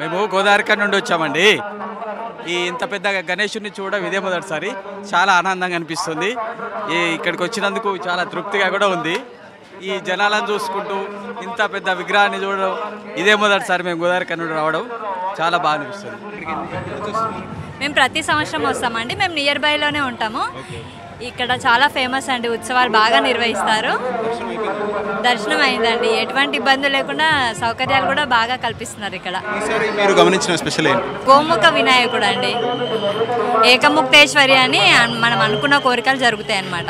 మేము గోదావరికర్ నుండి వచ్చామండి ఈ ఇంత పెద్ద గణేషుని చూడడం ఇదే మొదటిసారి చాలా ఆనందంగా అనిపిస్తుంది ఈ ఇక్కడికి వచ్చినందుకు చాలా తృప్తిగా కూడా ఉంది ఈ జనాలను చూసుకుంటూ ఇంత పెద్ద విగ్రహాన్ని చూడడం ఇదే మొదటిసారి మేము గోదావరికర్ నుండి రావడం చాలా బాగా అనిపిస్తుంది మేము ప్రతి సంవత్సరం వస్తామండి మేము నియర్ బైలోనే ఉంటాము ఇక్కడ చాలా ఫేమస్ అండి ఉత్సవాలు బాగా నిర్వహిస్తారు దర్శనం అయిందండి ఎటువంటి ఇబ్బంది లేకుండా సౌకర్యాలు కూడా బాగా కల్పిస్తున్నారు ఇక్కడ ఈసారి మీరు గమనించిన స్పెషల్ ఏంటి గోముఖ వినాయకుడు అండి ఏకముక్తేశ్వరి అని అన్- మనం అనుకున్న కోరికలు జరుగుతాయి అన్నమాట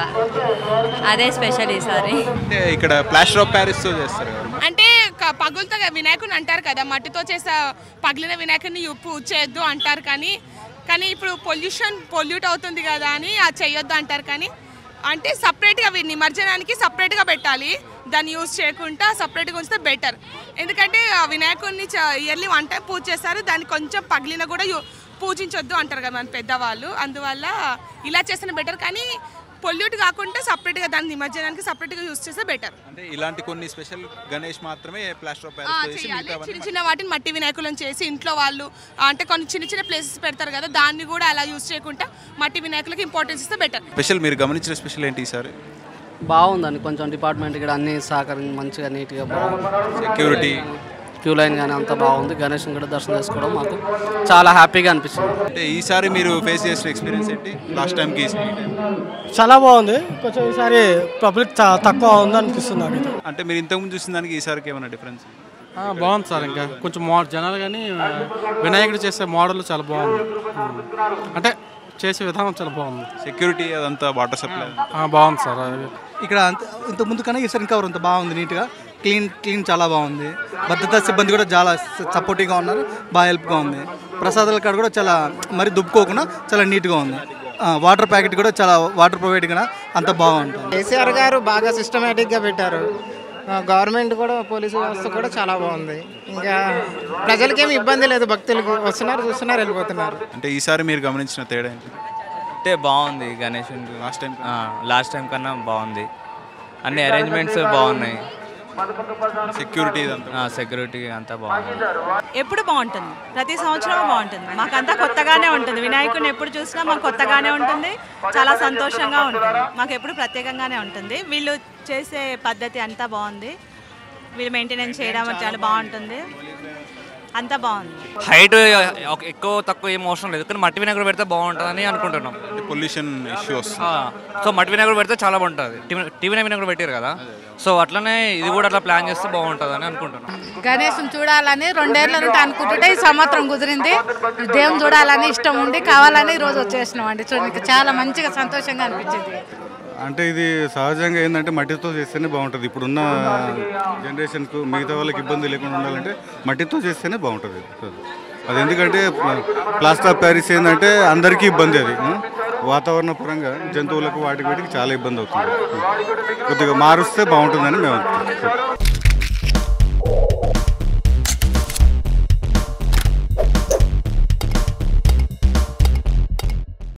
అదే స్పెషల్ ఈసారి అంటే ఇక్కడ ప్లాస్టర్ ఆఫ్ ప్యారిస్తో చేస్తారు కదా అంటే క- పగులుతో వినాయకుని అంటారు కదా మట్టితో చేసే పగిలిన వినాయకుని పూజ చేయొద్దు అంటారు కానీ కానీ ఇప్పుడు పొల్యూషన్ పొల్యూట్ అవుతుంది కదా అని అది చేయొద్దు అంటారు కానీ అంటే సపరేట్గా నిమజ్జనానికి సపరేట్గా పెట్టాలి దాన్ని యూజ్ చేయకుండా సపరేట్గా ఉంచితే బెటర్ ఎందుకంటే ఆ వినాయకుడిని ఇయర్లీ వన్ టైం పూజ చేస్తారు దాన్ని కొంచెం పగిలిన కూడా యు- పూజించొద్దు అంటారు కదా మన పెద్దవాళ్ళు అందువల్ల ఇలా చేస్తేనే బెటర్ కానీ పొల్యూట్ కాకుండా సపరేట్గా దాన్ని నిమజ్జనానికి సపరేట్గా యూజ్ చేస్తే బెటర్ అంటే ఇలాంటి కొన్ని స్పెషల్ గణేష్ మాత్రమే ప్లాస్టర్ ఆఫ్ ఆ, ప్యారిస్ చేసి చెయ్యాలి. మిగతావన్నీ చిన్న చిన్న వాటిని మట్టి వినాయకులను చేసి ఇంట్లో వాళ్ళు ఆ, అంటే కొన్ని చిన్న చిన్న ప్లేసెస్ పెడతారు కదా దాన్ని కూడా అలా యూజ్ చేయకుండా మట్టి వినాయకులకి ఇంపార్టెన్స్ ఇస్తే బెటర్ స్పెషల్ మీరు గమనించిన స్పెషల్ ఏంటి ఈసారి బాగుందండి కొంచెం డిపార్ట్మెంట్ ఇక్కడ అన్ని సహకరించి మంచిగా నీట్గా బాగుంది సెక్యూరిటీ క్యూ లైన్ కానీ అంతా బాగుంది గణేష్ కూడా దర్శనం చేసుకోవడం మాకు చాలా హ్యాపీగా అనిపించింది అంటే ఈసారి మీరు ఫేస్ చేసిన ఎక్స్పీరియన్స్ ఏంటి లాస్ట్ టైంకి చాలా బాగుంది కొంచెం ఈసారి పబ్లిక్ చా- తక్కువ ఉంది అనిపిస్తుంది నాకైతే అంటే మీరు ఇంతకుముందు చూసిన దానికి ఈసారికి ఏమైనా డిఫరెన్స్ ఆ, బాగుంది సార్ ఇంకా కొంచెం మో జనాలు కానీ ఆ, వినాయకుడు చేసే మోడల్ చాలా బాగుంది ఉమ్. అంటే చేసే విధానం చాలా బాగుంది సెక్యూరిటీ అదంతా వాటర్ సప్లై ఆ, బాగుంది సార్ అది ఇక్కడ అంత ఇంత ముందు కన్నా ఈసారి ఇంకా అంత బాగుంది నీట్గా క్లీన్ క్లీన్ చాలా బాగుంది భద్రతా సిబ్బంది కూడా చాలా సపోర్టివ్గా ఉన్నారు బాగా హెల్ప్గా ఉంది ప్రసాదాల కాడ కూడా చాలా మరి దుబ్బుకోకుండా చాలా నీట్గా ఉంది ఆ, వాటర్ ప్యాకెట్ కూడా చాలా వాటర్ ప్రొవైడ్ కూడా అంత బాగుంటుంది కేసీఆర్ గారు బాగా సిస్టమేటిక్గా పెట్టారు ఆ, గవర్నమెంట్ కూడా పోలీసు వ్యవస్థ కూడా చాలా బాగుంది ఇంకా ప్రజలకేమి ఇబ్బంది లేదు భక్తులకు వస్తున్నారు చూస్తున్నారు వెళ్ళిపోతున్నారు అంటే ఈసారి మీరు గమనించిన తేడా ఏంటి అంటే బాగుంది Ganesh last time last time కన్నా బాగుంది అన్ని అరేంజ్మెంట్స్ బాగున్నాయి సెక్యూరిటీ ఇదంతా సెక్యూరిటీ అంతా బాగుంది ఎప్పుడు బాగుంటుంది ప్రతి సంవత్సరం బాగుంటుంది మాకంతా కొత్తగానే ఉంటుంది వినాయకుడిని ఎప్పుడు చూసినా మాకు కొత్తగానే ఉంటుంది చాలా సంతోషంగా ఉంటుంది మాకు ఎప్పుడు ప్రత్యేకంగానే ఉంటుంది వీళ్ళు చేసే పద్ధతి అంతా బాగుంది వీళ్ళు మెయింటెనెన్స్ చేయడం చాలా బాగుంటుంది అంతా బాగుంది హైట్ ఎక్కువ తక్కువ ఏం అవసరం లేదు కానీ మట్టి వినాయకుడు పెడితే బాగుంటుందని అనుకుంటున్నాం పొల్యూషన్ ఇష్యూ వస్తుంది సో మట్టి వినాయకుడు పెడితే చాలా బాగుంటుంది టీవీ వినాయకుడు పెట్టారు కదా సో అట్లనే ఇది కూడా అట్లా ప్లాన్ చేస్తే బాగుంటుందని అనుకుంటున్నాం గణేశం చూడాలని రెండేళ్ల నుండి అనుకుంటుంటే ఈ సంవత్సరం కుదిరింది దేవుని చూడాలని ఇష్టం ఉండి కావాలని ఈ రోజు వచ్చేసినాం అండి చూడడానికి చాలా మంచిగా సంతోషంగా అనిపించింది అంటే ఇది సహజంగా ఏంటంటే మట్టితో చేస్తేనే బాగుంటుంది ఇప్పుడున్న జనరేషన్కు మిగతా వాళ్ళకి ఇబ్బంది లేకుండా ఉండాలంటే మట్టితో చేస్తేనే బాగుంటుంది అది ఎందుకంటే ప్లాస్టర్ ఆఫ్ ప్యారిస్ ఏంటంటే అందరికీ ఇబ్బంది అది ఉం? వాతావరణ పరంగా జంతువులకు వాటికి వీటికి చాలా ఇబ్బంది అవుతుంది కొద్దిగా మారుస్తే బాగుంటుందని మేము